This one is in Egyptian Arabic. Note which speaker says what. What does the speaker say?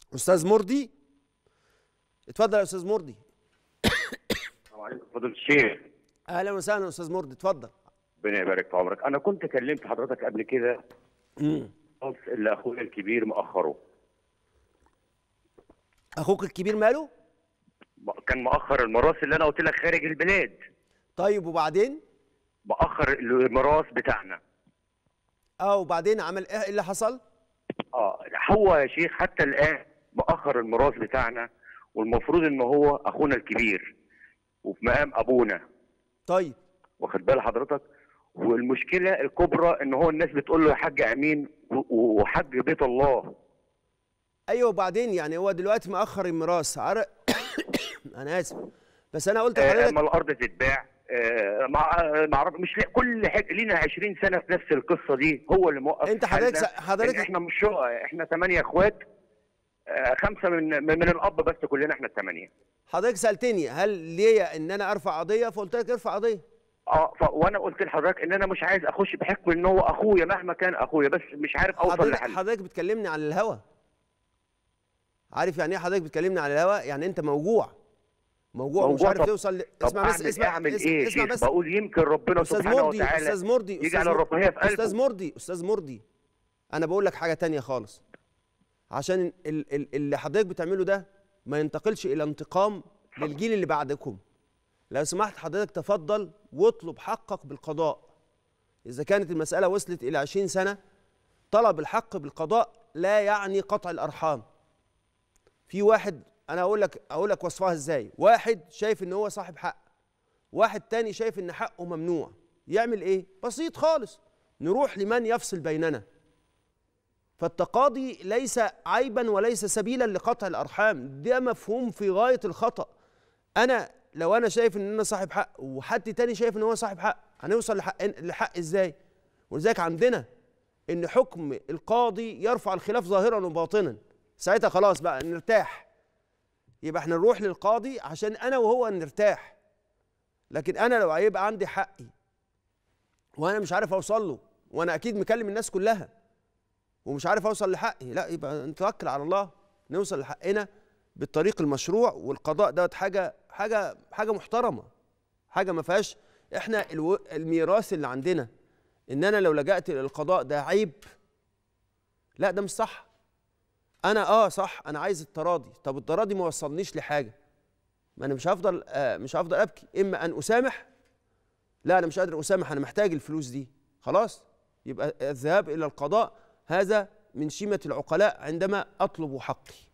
Speaker 1: استاذ مرضي اتفضل يا استاذ مرضي
Speaker 2: السلام عليكم فضيلة الشيخ
Speaker 1: اهلا وسهلا استاذ مرضي اتفضل
Speaker 2: ربنا يبارك في عمرك انا كنت كلمت حضرتك قبل كده
Speaker 1: مم.
Speaker 2: خلاص اللي اخويا الكبير مأخره
Speaker 1: اخوك الكبير ماله
Speaker 2: كان مأخر الميراث اللي انا قلت لك خارج البلاد
Speaker 1: طيب وبعدين
Speaker 2: مأخر الميراث بتاعنا
Speaker 1: اه وبعدين عمل ايه اللي حصل
Speaker 2: اه هو يا شيخ حتى الان مأخر الميراث بتاعنا والمفروض ان هو اخونا الكبير وفي مقام ابونا
Speaker 1: طيب
Speaker 2: واخد بال حضرتك والمشكله الكبرى ان هو الناس بتقول له يا حاج امين و- وحاج بيت الله
Speaker 1: ايوه وبعدين يعني هو دلوقتي مأخر الميراث عر... انا اسف بس انا قلت
Speaker 2: آه،
Speaker 1: لحضرتك
Speaker 2: اما الارض تتباع آه، مع آه، مع مش لا- كل حاجه لينا 20 سنه في نفس القصه دي هو اللي موقف
Speaker 1: أنت حضرتك
Speaker 2: حالنا.
Speaker 1: س- حضرتك-
Speaker 2: إن احنا مش شقق احنا ثمانيه اخوات آه، خمسه من من من الاب بس كلنا احنا الثمانيه
Speaker 1: حضرتك سالتني هل ليا ان انا ارفع قضيه فقلت لك ارفع قضيه
Speaker 2: اه ف... وانا قلت لحضرتك ان انا مش عايز اخش بحكم ان هو اخويا مهما كان اخويا بس مش عارف اوصل
Speaker 1: حضرتك
Speaker 2: لحل
Speaker 1: حضرتك بتكلمني على الهوا عارف يعني ايه حضرتك بتكلمني على الهوا يعني انت موجوع موجوع ومش
Speaker 2: موجوع.
Speaker 1: عارف
Speaker 2: طب-
Speaker 1: توصل ل...
Speaker 2: طب
Speaker 1: اسمع بس
Speaker 2: أعمل
Speaker 1: اسمع
Speaker 2: إيه؟ اعمل
Speaker 1: اسمع,
Speaker 2: ايه يا
Speaker 1: اسمع
Speaker 2: شيخ
Speaker 1: بس
Speaker 2: بقول يمكن ربنا
Speaker 1: استاذ
Speaker 2: سبحانه
Speaker 1: مرضي
Speaker 2: وتعالى
Speaker 1: استاذ مرضي
Speaker 2: يجعل
Speaker 1: أستاذ
Speaker 2: الرفاهيه في قلبه
Speaker 1: استاذ مرضي استاذ مرضي انا بقول لك حاجه تانية خالص عشان ال- ال- اللي حضرتك بتعمله ده ما ينتقلش الى انتقام للجيل اللي بعدكم لو سمحت حضرتك تفضل واطلب حقك بالقضاء اذا كانت المساله وصلت الى 20 سنه طلب الحق بالقضاء لا يعني قطع الارحام في واحد انا اقول لك اقول لك وصفها ازاي واحد شايف ان هو صاحب حق واحد تاني شايف ان حقه ممنوع يعمل ايه بسيط خالص نروح لمن يفصل بيننا فالتقاضي ليس عيبا وليس سبيلا لقطع الارحام ده مفهوم في غايه الخطا انا لو انا شايف ان انا صاحب حق وحد تاني شايف ان هو صاحب حق هنوصل لحق لحق ازاي ولذلك عندنا ان حكم القاضي يرفع الخلاف ظاهرا وباطنا ساعتها خلاص بقى نرتاح يبقى احنا نروح للقاضي عشان انا وهو نرتاح لكن انا لو هيبقى عندي حقي وانا مش عارف اوصل له وانا اكيد مكلم الناس كلها ومش عارف اوصل لحقي لا يبقى نتوكل على الله نوصل لحقنا بالطريق المشروع والقضاء دوت حاجه حاجه حاجه محترمه حاجه ما فيهاش احنا الو... الميراث اللي عندنا ان انا لو لجأت للقضاء ده عيب لا ده مش صح انا اه صح انا عايز التراضي طب التراضي ما وصلنيش لحاجه ما انا مش هفضل آه مش هفضل ابكي اما ان اسامح لا انا مش قادر اسامح انا محتاج الفلوس دي خلاص يبقى الذهاب الى القضاء هذا من شيمه العقلاء عندما اطلب حقي